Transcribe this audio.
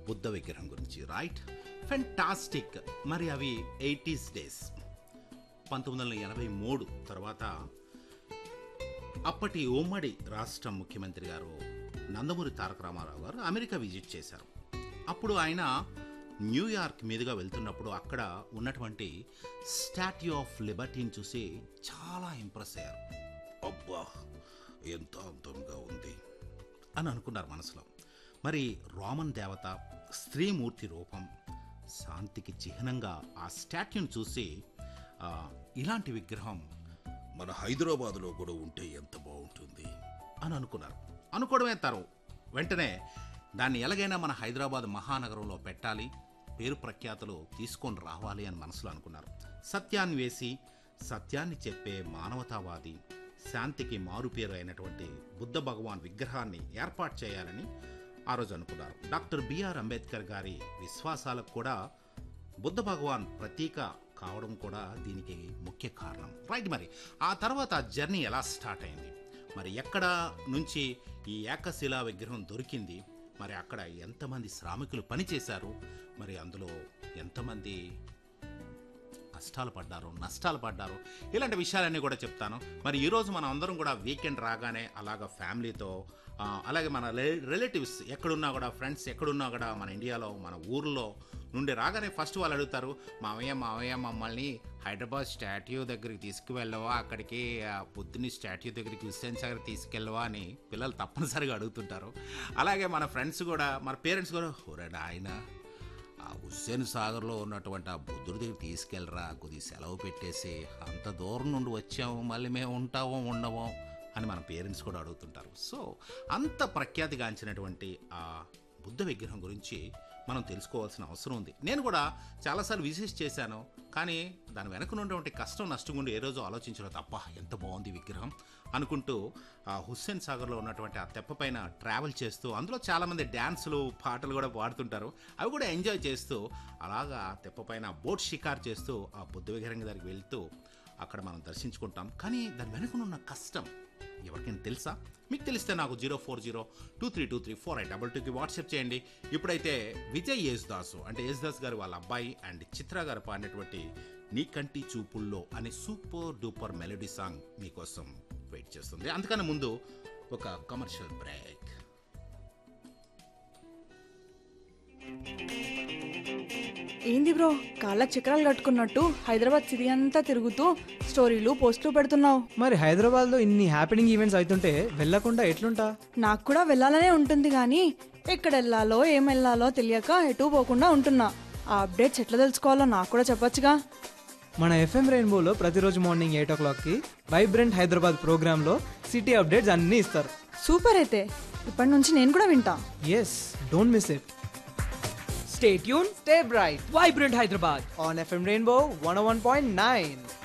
బుద్ధ విగ్రహం గురించి right fantastic మరి అవి ఎయిటీస్ డేస్ పంతొమ్మిది వందల ఎనభై మూడు తర్వాత అప్పటి ఉమ్మడి రాష్ట్రం ముఖ్యమంత్రి గారు నందమూరి తారక రామారావు గారు అమెరికా విజిట్ చేశారు అప్పుడు ఆయన న్యూయార్క్ మీదుగా వెళ్తున్నప్పుడు అక్కడ ఉన్నటువంటి స్టాట్యూ ఆఫ్ లిబర్టీని చూసి చాలా ఇంప్రెస్ అయ్యారు అబ్బా ఎంత అందంగా ఉంది అని అనుకున్నారు మనసులో మరి రోమన్ దేవత స్త్రీమూర్తి రూపం శాంతికి చిహ్నంగా ఆ స్టాట్యూని చూసి ఆ, ఇలాంటి విగ్రహం మన హైదరాబాదులో కూడా ఉంటే ఎంత బాగుంటుంది అని అనుకున్నారు అనుకోవడమే తరు వెంటనే దాన్ని ఎలాగైనా మన హైదరాబాద్ మహానగరంలో పెట్టాలి పేరు ప్రఖ్యాతులు తీసుకొని రావాలి అని మనసులో అనుకున్నారు సత్యాన్ని వేసి సత్యాన్ని చెప్పే మానవతావాది శాంతికి మారుపేరు అయినటువంటి బుద్ధ భగవాన్ విగ్రహాన్ని ఏర్పాటు చేయాలని ఆ రోజు అనుకున్నారు డాక్టర్ బిఆర్ అంబేద్కర్ గారి విశ్వాసాలకు కూడా బుద్ధ భగవాన్ ప్రతీక కావడం కూడా దీనికి ముఖ్య కారణం రైట్ మరి ఆ తర్వాత జర్నీ ఎలా స్టార్ట్ అయింది మరి ఎక్కడ నుంచి ఈ ఏకశిలా విగ్రహం దొరికింది మరి అక్కడ ఎంతమంది శ్రామికులు పనిచేశారు మరి అందులో ఎంతమంది కష్టాలు పడ్డారు నష్టాలు పడ్డారు ఇలాంటి విషయాలన్నీ కూడా చెప్తాను మరి ఈరోజు మనం అందరం కూడా వీకెండ్ రాగానే అలాగ ఫ్యామిలీతో ఆ, అలాగే మన రిలేటివ్స్ ఎక్కడున్నా కూడా ఫ్రెండ్స్ ఎక్కడున్నా కూడా మన ఇండియాలో మన ఊర్లో నుండి రాగానే ఫస్ట్ వాళ్ళు అడుగుతారు మావయ్య మావయ్య మమ్మల్ని హైదరాబాద్ స్టాట్యూ దగ్గరికి తీసుకువెళ్ళవా అక్కడికి ఆ బుద్ధుని స్టాట్యూ దగ్గరికి హుస్సేన్ సాగర్ తీసుకెళ్ళవా అని పిల్లలు తప్పనిసరిగా అడుగుతుంటారు అలాగే మన ఫ్రెండ్స్ కూడా మన పేరెంట్స్ కూడా ఒరే ఆయన ఆ హుస్సేన్ సాగర్లో ఉన్నటువంటి ఆ బుద్ధుడి దగ్గర తీసుకెళ్ళరా కొద్ది సెలవు పెట్టేసి అంత దూరం నుండి వచ్చాము మళ్ళీ మేము ఉంటామో ఉండమో అని మన పేరెంట్స్ కూడా అడుగుతుంటారు సో అంత ప్రఖ్యాతిగాంచినటువంటి ఆ బుద్ధ విగ్రహం గురించి మనం తెలుసుకోవాల్సిన అవసరం ఉంది నేను కూడా చాలాసార్లు విజిట్ చేశాను కానీ దాని వెనక ఉన్నటువంటి కష్టం నష్టం గుండి ఏ రోజు ఆలోచించడం తప్ప ఎంత బాగుంది ఈ విగ్రహం అనుకుంటూ ఆ హుస్సేన్ సాగర్లో ఉన్నటువంటి ఆ తెప్ప పైన ట్రావెల్ చేస్తూ అందులో చాలామంది డ్యాన్సులు పాటలు కూడా పాడుతుంటారు అవి కూడా ఎంజాయ్ చేస్తూ అలాగా తెప్ప పైన బోట్ షికార్ చేస్తూ ఆ బుద్ధ విగ్రహం దగ్గరికి వెళ్తూ అక్కడ మనం దర్శించుకుంటాం కానీ దాని వెనుకనున్న కష్టం ఎవరికైనా తెలుసా మీకు తెలిస్తే నాకు zero four zero two three two three four eight double టూకి వాట్సాప్ చేయండి ఇప్పుడైతే విజయ్ యేసుదాసు అంటే యేసుదాస్ గారు వాళ్ళ అబ్బాయి అండ్ చిత్ర గారు పాడినటువంటి నీ కంటి చూపుల్లో అనే సూపర్ డూపర్ మెలోడీ సాంగ్ మీకోసం వెయిట్ చేస్తుంది అందుకని ముందు ఒక కమర్షియల్ బ్రేక్ ఏంది బ్రో కాళ్ళకి చక్రాలు కట్టుకున్నట్టు హైదరాబాద్ సిటీ అంతా తిరుగుతూ స్టోరీలు పోస్టులు పెడుతున్నావు మరి హైదరాబాద్లో ఇన్ని హ్యాపెనింగ్ ఈవెంట్స్ అవుతుంటే వెళ్ళకుండా ఎట్లుంటా నాకు కూడా వెళ్ళాలనే ఉంటుంది కానీ ఎక్కడ వెళ్ళాలో ఏం వెళ్ళాలో తెలియక ఎటు పోకుండా ఉంటున్నా ఆ అప్డేట్స్ ఎట్లా తెలుసుకోవాలో నాకు కూడా చెప్పొచ్చుగా మన ఎఫ్ఎం రెయిన్బోలో ప్రతిరోజు మార్నింగ్ ఎయిట్ ఓ క్లాక్కి వైబ్రెంట్ హైదరాబాద్ ప్రోగ్రాంలో సిటీ అప్డేట్స్ అన్నీ ఇస్తారు సూపర్ అయితే ఇప్పటి నుంచి నేను కూడా వింటా yes don't miss it Stay tuned, stay bright Vibrant Hyderabad. On F M rainbow one one point nine